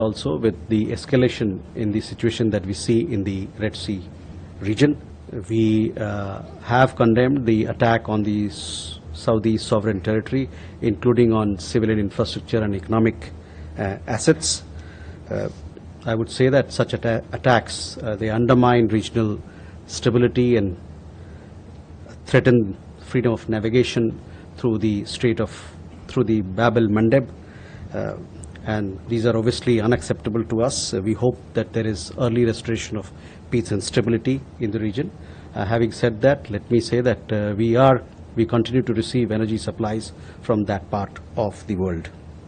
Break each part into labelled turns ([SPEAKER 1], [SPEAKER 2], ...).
[SPEAKER 1] Also, with the escalation in the situation that we see in the Red Sea region, we uh, have condemned the attack on the S- Saudi sovereign territory, including on civilian infrastructure and economic uh, assets. Uh, I would say that such atta- attacks uh, they undermine regional stability and threaten freedom of navigation through the Strait of, through the Bab el Mandeb. Uh, and these are obviously unacceptable to us. Uh, we hope that there is early restoration of peace and stability in the region. Uh, having said that, let me say that uh, we are, we continue to receive energy supplies from that part of the world.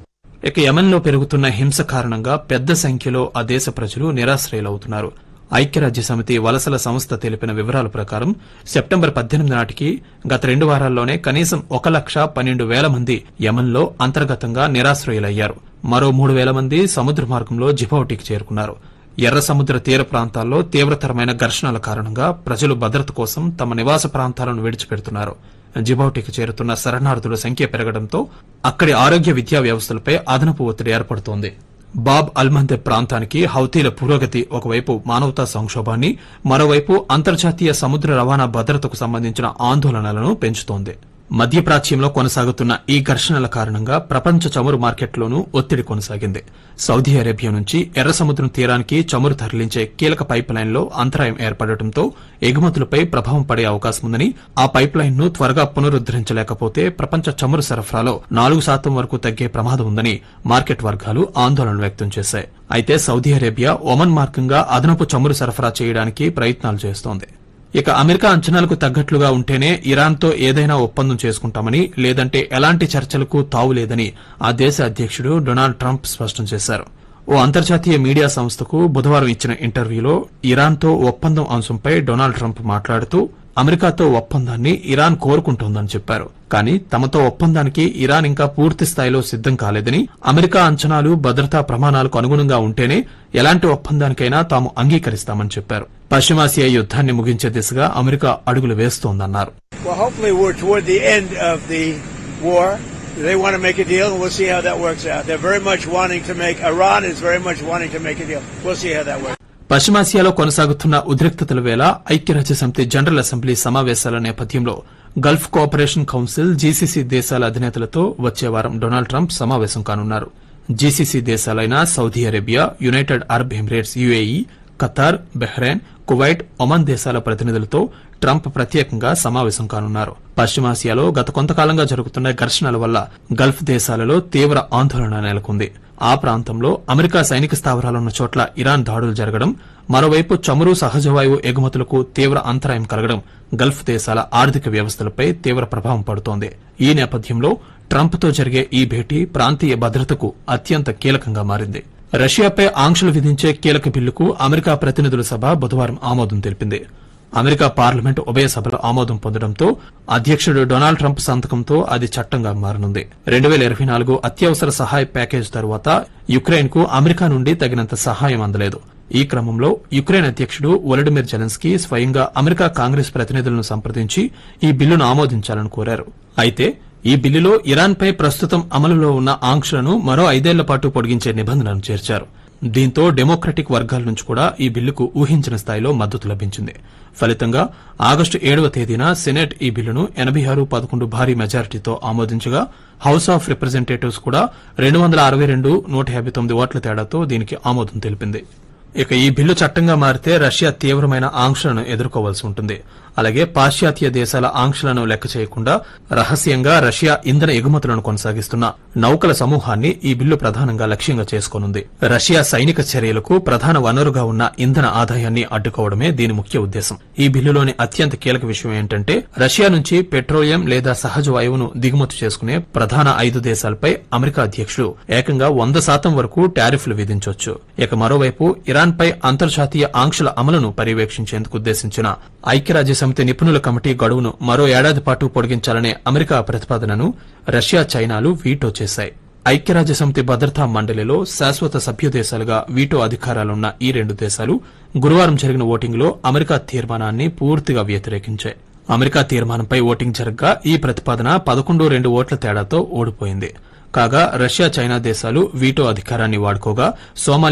[SPEAKER 2] ఇక యెమెన్లో పెరుగుతున్న హింస కారణంగా పెద్ద సంఖ్యలో ఆ దేశ ప్రజలు నిరాశ్రయులవుతున్నారు ఐక్యరాజ్య సమితి వలసల సంస్థ తెలిపిన వివరాల ప్రకారం సెప్టెంబర్ పద్దెనిమిది నాటికి గత రెండు వారాల్లోనే కనీసం ఒక లక్ష పన్నెండు వేల మంది యెమెన్లో అంతర్గతంగా నిరాశ్రయులయ్యారు మరో మూడు వేల మంది సముద్ర మార్గంలో జిబౌటికి చేరుకున్నారు ఎర్ర సముద్ర తీర ప్రాంతాల్లో తీవ్రతరమైన ఘర్షణల కారణంగా ప్రజలు భద్రత కోసం తమ నివాస ప్రాంతాలను విడిచిపెడుతున్నారు జిబౌటికి చేరుతున్న శరణార్థుల సంఖ్య పెరగడంతో అక్కడి ఆరోగ్య విద్యా వ్యవస్థలపై అదనపు ఒత్తిడి ఏర్పడుతోంది బాబ్ అల్మందె ప్రాంతానికి హౌతీల పురోగతి ఒకవైపు మానవతా సంక్షోభాన్ని మరోవైపు అంతర్జాతీయ సముద్ర రవాణా భద్రతకు సంబంధించిన ఆందోళనలను పెంచుతోంది మధ్యప్రాచ్యంలో కొనసాగుతున్న ఈ ఘర్షణల కారణంగా ప్రపంచ చమురు మార్కెట్లోనూ ఒత్తిడి కొనసాగింది సౌదీ అరేబియా నుంచి ఎర్ర సముద్రం తీరానికి చమురు తరలించే కీలక పైప్ లైన్లో అంతరాయం ఏర్పడటంతో ఎగుమతులపై ప్రభావం పడే అవకాశం ఉందని ఆ పైప్ లైన్ ను త్వరగా పునరుద్దరించలేకపోతే ప్రపంచ చమురు సరఫరాలో నాలుగు శాతం వరకు తగ్గే ప్రమాదం ఉందని మార్కెట్ వర్గాలు ఆందోళన వ్యక్తం చేశాయి అయితే సౌదీ అరేబియా ఒమన్ మార్గంగా అదనపు చమురు సరఫరా చేయడానికి ప్రయత్నాలు చేస్తోంది ఇక అమెరికా అంచనాలకు తగ్గట్లుగా ఉంటేనే ఇరాన్తో ఏదైనా ఒప్పందం చేసుకుంటామని లేదంటే ఎలాంటి చర్చలకు తావులేదని ఆ దేశ అధ్యక్షుడు డొనాల్డ్ ట్రంప్ స్పష్టం చేశారు ఓ అంతర్జాతీయ మీడియా సంస్థకు బుధవారం ఇచ్చిన ఇంటర్వ్యూలో ఇరాన్తో ఒప్పందం అంశంపై డొనాల్డ్ ట్రంప్ మాట్లాడుతూ అమెరికాతో ఒప్పందాన్ని ఇరాన్ కోరుకుంటోందని చెప్పారు కానీ తమతో ఒప్పందానికి ఇరాన్ ఇంకా పూర్తి స్థాయిలో సిద్దం కాలేదని అమెరికా అంచనాలు భద్రతా ప్రమాణాలకు అనుగుణంగా ఉంటేనే ఎలాంటి ఒప్పందానికైనా తాము అంగీకరిస్తామని చెప్పారు పశ్చిమాసియా యుద్దాన్ని ముగించే దిశగా అమెరికా అడుగులు వేస్తోందన్నారు
[SPEAKER 3] Well, hopefully we're toward the end of the war. They want to make a deal, and we'll see how that works out. They're very much wanting to make, Iran is very much wanting to make a deal. We'll see how that works.
[SPEAKER 2] పశ్చిమాసియాలో కొనసాగుతున్న ఉద్రిక్తతల వేళ ఐక్యరాజ్య సమితి general assembly సమావేశాల నేపథ్యంలో Gulf cooperation council GCC దేశాల అధినేతలతో వచ్చే వారం డొనాల్డ్ ట్రంప్ సమావేశం కానున్నారు జీసీసీ దేశాలైన Saudi Arabia United Arab Emirates UAE Qatar Bahrain Kuwait Oman దేశాల ప్రతినిధులతో ట్రంప్ ప్రత్యేకంగా సమావేశం కానున్నారు పశ్చిమాసియాలో గత కొంతకాలంగా జరుగుతున్న ఘర్షణల వల్ల గల్ఫ్ దేశాలలో తీవ్ర ఆందోళన నెలకొంది ఆ ప్రాంతంలో అమెరికా సైనిక స్థావరాలున్న చోట్ల ఇరాన్ దాడులు జరగడం మరోవైపు చమురు సహజవాయువు ఎగుమతులకు తీవ్ర అంతరాయం కలగడం గల్ఫ్ దేశాల ఆర్థిక వ్యవస్థలపై తీవ్ర ప్రభావం పడుతోంది ఈ నేపథ్యంలో ట్రంప్తో జరిగే ఈ భేటీ ప్రాంతీయ భద్రతకు అత్యంత కీలకంగా మారింది రష్యాపై ఆంక్షలు విధించే కీలక బిల్లుకు అమెరికా ప్రతినిధుల సభ బుధవారం ఆమోదం తెలిపింది అమెరికా పార్లమెంట్ ఉభయ సభల ఆమోదం పొందడంతో అధ్యక్షుడు డొనాల్డ్ ట్రంప్ సంతకంతో అది చట్టంగా మారనుంది రెండు వేల ఇరవై నాలుగు అత్యవసర సహాయ ప్యాకేజ్ తరువాత యుక్రెయిన్ కు అమెరికా నుండి తగినంత సహాయం అందలేదు ఈ క్రమంలో యుక్రెయిన్ అధ్యక్షుడు వొలడిమిర్ జెలెన్స్కీ స్వయంగా అమెరికా కాంగ్రెస్ ప్రతినిధులను సంప్రదించి ఈ బిల్లును ఆమోదించాలని కోరారు అయితే ఈ బిల్లులో ఇరాన్పై ప్రస్తుతం అమలులో ఉన్న ఆంక్షలను మరో ఐదేళ్ల పాటు పొడిగించే నిబంధనను చేర్చారు దీంతో డెమోక్రటిక్ వర్గాల నుంచి కూడా ఈ బిల్లుకు ఊహించిన స్థాయిలో మద్దతు లభించింది ఫలితంగా ఆగస్టు ఏడవ తేదీన సెనెట్ ఈ బిల్లును ఎనబై ఆరు పదకొండు భారీ మెజారిటీతో ఆమోదించగా హౌస్ ఆఫ్ రిప్రజెంటేటివ్స్ కూడా రెండు వందల అరవై రెండు నూట యాభై తొమ్మిది ఓట్ల తేడాతో దీనికి ఆమోదం తెలిపింది ఇక ఈ బిల్లు చట్టంగా మారితే రష్యా తీవ్రమైన ఆంక్షలను ఎదుర్కోవాల్సి ఉంటుంది అలాగే పాశ్చాత్య దేశాల ఆంక్షలను లెక్క చేయకుండా రహస్యంగా రష్యా ఇంధన ఎగుమతులను కొనసాగిస్తున్న నౌకల సమూహాన్ని ఈ బిల్లు ప్రధానంగా లక్ష్యంగా చేసుకోనుంది రష్యా సైనిక చర్యలకు ప్రధాన వనరుగా ఉన్న ఇంధన ఆదాయాన్ని అడ్డుకోవడమే దీని ముఖ్య ఉద్దేశం ఈ బిల్లులోని అత్యంత కీలక విషయం ఏంటంటే రష్యా నుంచి పెట్రోలియం లేదా సహజ వాయువును దిగుమతి చేసుకునే ప్రధాన ఐదు దేశాలపై అమెరికా అధ్యక్షుడు ఏకంగా వంద శాతం వరకు టారిఫ్లు విధించొచ్చు ఇక మరోవైపు ఇరాన్పై అంతర్జాతీయ ఆంక్షల అమలును పర్యవేక్షించేందుకు ఉద్దేశించిన ఐక్యరాజ్య సమితి నిపుణుల కమిటీ గడువును మరో ఏడాది పాటు పొడిగించాలనే అమెరికా ప్రతిపాదనను రష్యా చైనాలు వీటో చేశాయి ఐక్యరాజ్య సమితి భద్రతా మండలిలో శాశ్వత సభ్య దేశాలుగా వీటో అధికారాలున్న ఈ రెండు దేశాలు గురువారం జరిగిన ఓటింగ్లో అమెరికా తీర్మానాన్ని పూర్తిగా వ్యతిరేకించాయి అమెరికా తీర్మానంపై ఓటింగ్ జరగ్గా ఈ ప్రతిపాదన పదకొండు రెండు ఓట్ల తేడాతో ఓడిపోయింది కాగా రష్యా చైనా దేశాలు వీటో అధికారాన్ని వాడుకోగా సోమాలియా